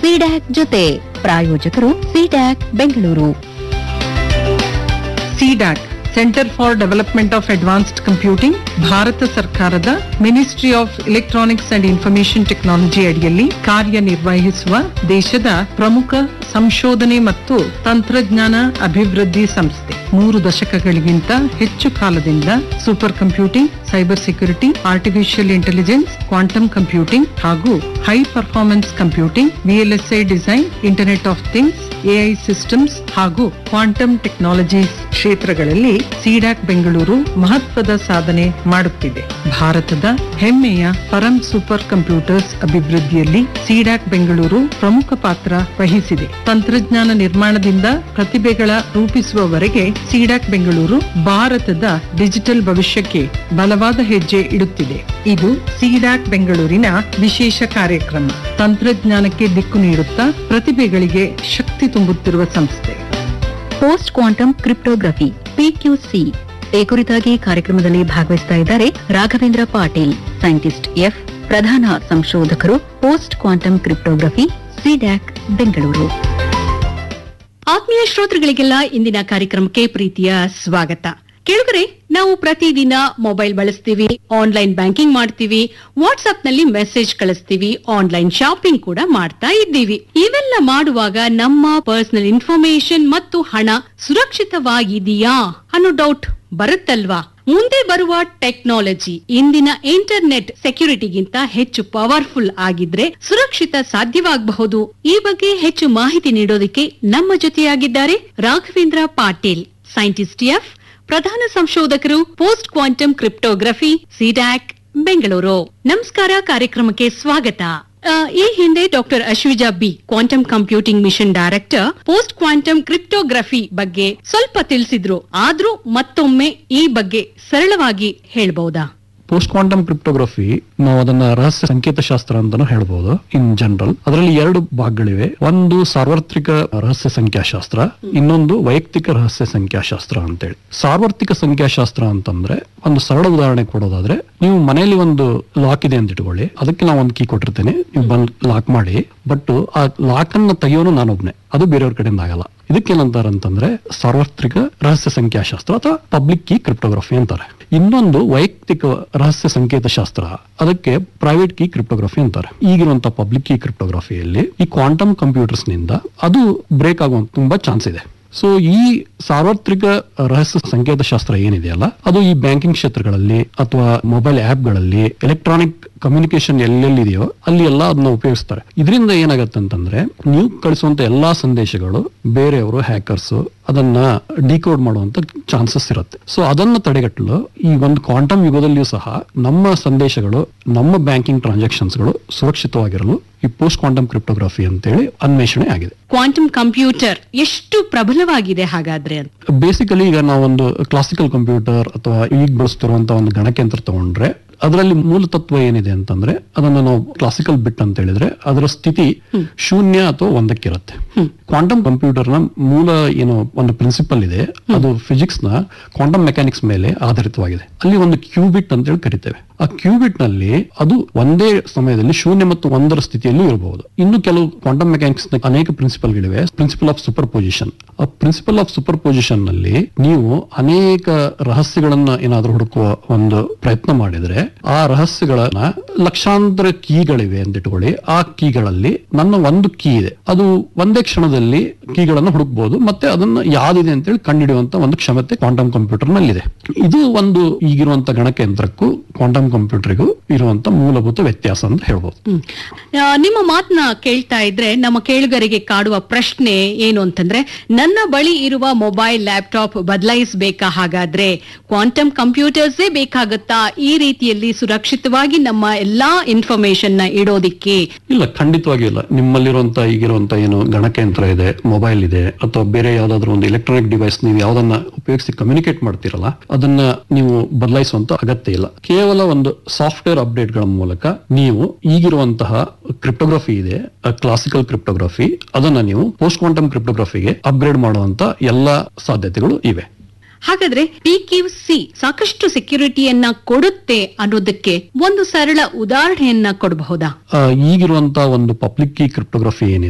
CDAC ಜೊತೆ ಪ್ರಾಯೋಜಕರು CDAC Bengaluru CDAC centre for development of advanced computing ಭಾರತ ಸರ್ಕಾರದ ministry of electronics and information technology ಅಡಿಯಲ್ಲಿ ಕಾರ್ಯನಿರ್ವಹಿಸುವ ದೇಶದ ಪ್ರಮುಖ ಸಂಶೋಧನೆ ಮತ್ತು ತಂತ್ರಜ್ಞಾನ ಅಭಿವೃದ್ಧಿ ಸಂಸ್ಥೆ ಮೂರು ದಶಕಗಳಿಗಿಂತ ಹೆಚ್ಚು ಕಾಲದಿಂದ super computing cyber security artificial intelligence quantum computing ಹಾಗೂ high performance computing VLSI design internet of things AI systems ಹಾಗೂ ಕ್ವಾಂಟಮ್ ಟೆಕ್ನಾಲಜೀಸ್ ಕ್ಷೇತ್ರಗಳಲ್ಲಿ ಸಿಡಾಕ್ ಬೆಂಗಳೂರು ಮಹತ್ವದ ಸಾಧನೆ ಮಾಡುತ್ತಿದೆ ಭಾರತದ ಹೆಮ್ಮೆಯ ಪರಂ ಸೂಪರ್ ಕಂಪ್ಯೂಟರ್ಸ್ ಅಭಿವೃದ್ಧಿಯಲ್ಲಿ ಸಿಡಾಕ್ ಬೆಂಗಳೂರು ಪ್ರಮುಖ ಪಾತ್ರ ವಹಿಸಿದೆ ತಂತ್ರಜ್ಞಾನ ನಿರ್ಮಾಣದಿಂದ ಪ್ರತಿಭೆಗಳ ರೂಪಿಸುವವರೆಗೆ ಸಿಡಾಕ್ ಬೆಂಗಳೂರು ಭಾರತದ ಡಿಜಿಟಲ್ ಭವಿಷ್ಯಕ್ಕೆ ಬಲವಾದ ಹೆಜ್ಜೆ ಇಡುತ್ತಿದೆ ಇದು ಸಿಡಾಕ್ ಬೆಂಗಳೂರಿನ ವಿಶೇಷ ಕಾರ್ಯಕ್ರಮ ತಂತ್ರಜ್ಞಾನಕ್ಕೆ ದಿಕ್ಕು ನೀಡುತ್ತಾ ಪ್ರತಿಭೆಗಳಿಗೆ ಶಕ್ತಿ ತುಂಬುತ್ತಿರುವ ಸಂಸ್ಥೆ ಪೋಸ್ಟ್ ಕ್ವಾಂಟಮ್ ಕ್ರಿಪ್ಟೋಗ್ರಫಿ ಪಿಕ್ಯೂಸಿ ಈ ಕುರಿತಾಗಿ ಕಾರ್ಯಕ್ರಮದಲ್ಲಿ ಭಾಗವಹಿಸ್ತಾ ಇದ್ದಾರೆ ರಾಘವೇಂದ್ರ ಪಾಟೀಲ್ ಸೈಂಟಿಸ್ಟ್ ಎಫ್ ಪ್ರಧಾನ ಸಂಶೋಧಕರು post quantum cryptography CDAC Bengaluru ಆತ್ಮೀಯ ಶ್ರೋತೃಗಳಿಗೆಲ್ಲ ಇಂದಿನ ಕಾರ್ಯಕ್ರಮಕ್ಕೆ ಪ್ರೀತಿಯ ಸ್ವಾಗತ ಕೇಳುಗರೆ ನಾವು ಪ್ರತಿದಿನ ಮೊಬೈಲ್ ಬಳಸ್ತೀವಿ ಆನ್ಲೈನ್ ಬ್ಯಾಂಕಿಂಗ್ ಮಾಡ್ತೀವಿ ವಾಟ್ಸ್ಆಪ್ ನಲ್ಲಿ ಮೆಸೇಜ್ ಕಳಿಸ್ತೀವಿ ಆನ್ಲೈನ್ ಶಾಪಿಂಗ್ ಕೂಡ ಮಾಡ್ತಾ ಇದ್ದೀವಿ ಇವೆಲ್ಲ ಮಾಡುವಾಗ ನಮ್ಮ ಪರ್ಸನಲ್ ಇನ್ಫಾರ್ಮೇಶನ್ ಮತ್ತು ಹಣ ಸುರಕ್ಷಿತವಾಗಿದೆಯಾ ಅನ್ನೋ ಡೌಟ್ ಬರುತ್ತಲ್ವಾ ಮುಂದೆ ಬರುವ ಟೆಕ್ನಾಲಜಿ ಇಂದಿನ ಇಂಟರ್ನೆಟ್ ಸೆಕ್ಯೂರಿಟಿಗಿಂತ ಹೆಚ್ಚು ಪವರ್ಫುಲ್ ಆಗಿದ್ರೆ ಸುರಕ್ಷಿತ ಸಾಧ್ಯವಾಗಬಹುದು ಈ ಬಗ್ಗೆ ಹೆಚ್ಚು ಮಾಹಿತಿ ನೀಡೋದಕ್ಕೆ ನಮ್ಮ ಜೊತೆಯಾಗಿದ್ದಾರೆ ರಾಘವೇಂದ್ರ ಪಾಟೀಲ್ ಸೈಂಟಿಸ್ಟ್ ಎಫ್ ಪ್ರಧಾನ ಸಂಶೋಧಕರು post quantum cryptography CDAC Bengaluru ನಮಸ್ಕಾರ ಕಾರ್ಯಕ್ರಮಕ್ಕೆ ಸ್ವಾಗತ ಆ, ಈ ಹಿಂದೆ doctor Ashwija B quantum computing mission director post quantum cryptography ಬಗ್ಗೆ ಸ್ವಲ್ಪ ತಿಳಿಸಿದ್ರು ಆದ್ರೂ ಮತ್ತೊಮ್ಮೆ ಈ ಬಗ್ಗೆ ಸರಳವಾಗಿ ಹೇಳ್ಬಹುದಾ ಪೋಸ್ಟ್ ಕ್ವಾಂಟಮ್ ಕ್ರಿಪ್ಟೋಗ್ರಫಿ ನಾವು ಅದನ್ನ ರಹಸ್ಯ ಸಂಕೇತ ಶಾಸ್ತ್ರ ಅಂತಾನು ಹೇಳ್ಬೋದು ಇನ್ ಜನರಲ್ ಅದರಲ್ಲಿ ಎರಡು ಭಾಗಗಳಿವೆ ಒಂದು ಸಾರ್ವತ್ರಿಕ ರಹಸ್ಯ ಸಂಖ್ಯಾಶಾಸ್ತ್ರ ಇನ್ನೊಂದು ವೈಯಕ್ತಿಕ ರಹಸ್ಯ ಸಂಖ್ಯಾಶಾಸ್ತ್ರ ಅಂತೇಳಿ ಸಾರ್ವತ್ರಿಕ ಸಂಖ್ಯಾಶಾಸ್ತ್ರ ಅಂತಂದ್ರೆ ಒಂದು ಸರಳ ಉದಾಹರಣೆ ಕೊಡೋದಾದ್ರೆ ನೀವು ಮನೆಯಲ್ಲಿ ಒಂದು ಲಾಕ್ ಇದೆ ಅಂತ ಇಟ್ಕೊಳ್ಳಿ ಅದಕ್ಕೆ ನಾವು ಒಂದು ಕೀ ಕೊಟ್ಟಿರ್ತೇನೆ ನೀವು ಬಂದ್ ಲಾಕ್ ಮಾಡಿ ಬಟ್ ಆ ಲಾಕ್ ಅನ್ನ ತೆಗೆಯೋನು ನಾನೊಬ್ನೇ ಅದು ಬೇರೆಯವ್ರ ಕಡೆಯಿಂದ ಆಗಲ್ಲ ಇದಕ್ಕೇನಂತಾರೆ ಅಂತಂದ್ರೆ ಸಾರ್ವತ್ರಿಕ ರಹಸ್ಯ ಸಂಖ್ಯಾಶಾಸ್ತ್ರ ಅಥವಾ ಪಬ್ಲಿಕ್ ಕೀ ಕ್ರಿಪ್ಟೋಗ್ರಫಿ ಅಂತಾರೆ ಇನ್ನೊಂದು ವೈಯಕ್ತಿಕ ರಹಸ್ಯ ಸಂಕೇತ ಶಾಸ್ತ್ರ ಅದಕ್ಕೆ ಪ್ರೈವೇಟ್ ಕೀ ಕ್ರಿಪ್ಟೋಗ್ರಫಿ ಅಂತಾರೆ ಈಗಿರುವಂತ ಪಬ್ಲಿಕ್ ಕೀ ಕ್ರಿಪ್ಟೋಗ್ರಫಿಯಲ್ಲಿ ಈ ಕ್ವಾಂಟಮ್ ಕಂಪ್ಯೂಟರ್ಸ್ ನಿಂದ ಅದು ಬ್ರೇಕ್ ಆಗುವಂತ ತುಂಬಾ ಚಾನ್ಸ್ ಇದೆ ಸೊ ಈ ಸಾರ್ವತ್ರಿಕ ರಹಸ್ಯ ಸಂಕೇತ ಶಾಸ್ತ್ರ ಏನಿದೆಯಲ್ಲ ಅದು ಈ ಬ್ಯಾಂಕಿಂಗ್ ಕ್ಷೇತ್ರಗಳಲ್ಲಿ ಅಥವಾ ಮೊಬೈಲ್ ಗಳಲ್ಲಿ ಎಲೆಕ್ಟ್ರಾನಿಕ್ ಕಮ್ಯುನಿಕೇಶನ್ ಎಲ್ಲೆಲ್ಲಿದೆಯೋ ಅಲ್ಲಿ ಎಲ್ಲ ಅದನ್ನ ಉಪಯೋಗಿಸ್ತಾರೆ ಇದರಿಂದ ಏನಾಗತ್ತೆ ಅಂತಂದ್ರೆ ನೀವು ಕಳಿಸುವಂತ ಎಲ್ಲಾ ಸಂದೇಶಗಳು ಬೇರೆಯವರು ಹ್ಯಾಕರ್ಸ್ ಅದನ್ನ ಡಿಕೋಡ್ ಮಾಡುವಂತ ಚಾನ್ಸಸ್ ಇರುತ್ತೆ ಸೊ ಅದನ್ನ ತಡೆಗಟ್ಟಲು ಈ ಒಂದು ಕ್ವಾಂಟಮ್ ಯುಗದಲ್ಲಿಯೂ ಸಹ ನಮ್ಮ ಸಂದೇಶಗಳು ನಮ್ಮ ಬ್ಯಾಂಕಿಂಗ್ ಟ್ರಾನ್ಸಾಕ್ಷನ್ಸ್ಗಳು ಸುರಕ್ಷಿತವಾಗಿರಲು ಈ ಪೋಸ್ಟ್ ಕ್ವಾಂಟಮ್ ಕ್ರಿಪ್ಟೋಗ್ರಫಿ ಅಂತೇಳಿ ಅನ್ವೇಷಣೆ ಆಗಿದೆ ಕ್ವಾಂಟಮ್ ಕಂಪ್ಯೂಟರ್ ಎಷ್ಟು ಪ್ರಬಲವಾಗಿದೆ ಹಾಗಾದ್ರೆ ಅಂತ ಬೇಸಿಕಲಿ ಈಗ ನಾವೊಂದು ಕ್ಲಾಸಿಕಲ್ ಕಂಪ್ಯೂಟರ್ ಅಥವಾ ಈಗ ಬಳಸ್ತಿರುವಂತ ಒಂದು ಗಣಕಯಂತ್ರ ತಗೊಂಡ್ರೆ ಅದರಲ್ಲಿ ಮೂಲ ತತ್ವ ಏನಿದೆ ಅಂತಂದ್ರೆ ಅದನ್ನ ನಾವು ಕ್ಲಾಸಿಕಲ್ ಬಿಟ್ ಅಂತ ಹೇಳಿದ್ರೆ ಅದರ ಸ್ಥಿತಿ ಶೂನ್ಯ ಅಥವಾ ಒಂದಕ್ಕಿರುತ್ತೆ ಕ್ವಾಂಟಮ್ ಕಂಪ್ಯೂಟರ್ ನ ಮೂಲ ಏನು ಒಂದು ಪ್ರಿನ್ಸಿಪಲ್ ಇದೆ ಅದು ಫಿಸಿಕ್ಸ್ ನ ಕ್ವಾಂಟಮ್ ಮೆಕ್ಯಾನಿಕ್ಸ್ ಮೇಲೆ ಆಧಾರಿತವಾಗಿದೆ ಅಲ್ಲಿ ಒಂದು ಕ್ಯೂಬಿಟ್ ಅಂತ ಹೇಳಿ ಕರಿತೇವೆ ಆ ಕ್ಯೂಬಿಟ್ ನಲ್ಲಿ ಅದು ಒಂದೇ ಸಮಯದಲ್ಲಿ ಶೂನ್ಯ ಮತ್ತು ಒಂದರ ಸ್ಥಿತಿಯಲ್ಲೂ ಇರಬಹುದು ಇನ್ನು ಕೆಲವು ಕ್ವಾಂಟಮ್ ಮೆಕ್ಯಾನಿಕ್ಸ್ ನ ಅನೇಕ ಪ್ರಿನ್ಸಿಪಲ್ ಗಳಿವೆ ಪ್ರಿನ್ಸಿಪಲ್ ಆಫ್ ಸೂಪರ್ ಪೊಸಿಷನ್ ಆ ಪ್ರಿನ್ಸಿಪಲ್ ಆಫ್ ಸೂಪರ್ ಪೊಸಿಷನ್ ನಲ್ಲಿ ನೀವು ಅನೇಕ ರಹಸ್ಯಗಳನ್ನ ಏನಾದ್ರೂ ಹುಡುಕುವ ಒಂದು ಪ್ರಯತ್ನ ಮಾಡಿದ್ರೆ ಆ ರಹಸ್ಯಗಳನ್ನ ಲಕ್ಷಾಂತರ ಕೀಗಳಿವೆ ಅಂತ ಇಟ್ಕೊಳ್ಳಿ ಆ ಕೀಗಳಲ್ಲಿ ನನ್ನ ಒಂದು ಕೀ ಇದೆ ಅದು ಒಂದೇ ಕ್ಷಣದಲ್ಲಿ ಕೀಗಳನ್ನು ಹುಡುಕಬಹುದು ಮತ್ತೆ ಅದನ್ನ ಯಾವ್ದಿದೆ ಅಂತೇಳಿ ಕಂಡುಹಿಡಿಯುವಂತ ಒಂದು ಕ್ಷಮತೆ ಕ್ವಾಂಟಮ್ ಕಂಪ್ಯೂಟರ್ ನಲ್ಲಿದೆ ಇದು ಒಂದು ಈಗಿರುವಂತ ಗಣಕಯಂತ್ರಕ್ಕೂ ಕ್ವಾಂಟಮ್ ಕಂಪ್ಯೂಟರ್ಗೂ ಇರುವಂತ ಮೂಲಭೂತ ವ್ಯತ್ಯಾಸ ಅಂತ ಹೇಳ್ಬೋದು ಹ್ಮ್. ಆ, ನಿಮ್ಮ ಮಾತನ್ನ ಕೇಳ್ತಾ ಇದ್ರೆ ನಮ್ಮ ಕೇಳುಗರಿಗೆ ಕಾಡುವ ಪ್ರಶ್ನೆ ಏನು ಅಂತಂದ್ರೆ ನನ್ನ ಬಳಿ ಇರುವ ಮೊಬೈಲ್ ಲ್ಯಾಪ್ಟಾಪ್ ಬದಲಾಯಿಸಬೇಕಾ ಹಾಗಾದ್ರೆ ಕ್ವಾಂಟಮ್ ಕಂಪ್ಯೂಟರ್ಸೇ ಬೇಕಾಗುತ್ತಾ ಈ ರೀತಿಯಲ್ಲಿ ಸುರಕ್ಷಿತವಾಗಿ ನಮ್ಮ ಎಲ್ಲಾ ಇನ್ಫಾರ್ಮೇಶನ್ ನ ಇಡೋದಿಕ್ಕೆ ಇಲ್ಲ ಖಂಡಿತವಾಗಿ ಇಲ್ಲ ನಿಮ್ಮಲ್ಲಿರುವಂತ ಈಗಿರುವಂತ ಏನು ಗಣಕಯಂತ್ರ ಇದೆ ಮೊಬೈಲ್ ಇದೆ ಅಥವಾ ಬೇರೆ ಯಾವ್ದಾದ್ರು ಒಂದು ಎಲೆಕ್ಟ್ರಾನಿಕ್ ಡಿವೈಸ್ ನೀವು ಯಾವ್ದನ್ನ ಉಪಯೋಗಿಸಿ ಕಮ್ಯುನಿಕೇಟ್ ಮಾಡ್ತಿರಲ್ಲ ಅದನ್ನ ನೀವು ಬದಲಾಯಿಸುವಂತ ಅಗತ್ಯ ಇಲ್ಲ ಕೇವಲ ಒಂದು ಸಾಫ್ಟ್ವೇರ್ ಅಪ್ಡೇಟ್ ಗಳ ಮೂಲಕ ನೀವು ಈಗಿರುವಂತಹ ಕ್ರಿಪ್ಟೋಗ್ರಫಿ ಇದೆ ಕ್ಲಾಸಿಕಲ್ ಕ್ರಿಪ್ಟೋಗ್ರಫಿ ಅದನ್ನ ನೀವು ಪೋಸ್ಟ್ ಕ್ವಾಂಟಮ್ ಕ್ರಿಪ್ಟೋಗ್ರಫಿಗೆ ಅಪ್ಗ್ರೇಡ್ ಮಾಡುವಂತ ಎಲ್ಲಾ ಸಾಧ್ಯತೆಗಳು ಇವೆ ಹಾಗಾದ್ರೆ ಸಿ ಸಾಕಷ್ಟು ಸೆಕ್ಯೂರಿಟಿಯನ್ನ ಕೊಡುತ್ತೆ ಅನ್ನೋದಕ್ಕೆ ಒಂದು ಸರಳ ಉದಾಹರಣೆಯನ್ನ ಕೊಡಬಹುದಾ ಆ, ಈಗಿರುವಂತ ಒಂದು ಪಬ್ಲಿಕ್ ಕೀ ಕ್ರಿಪ್ಟೋಗ್ರಫಿ ಏನಿದೆ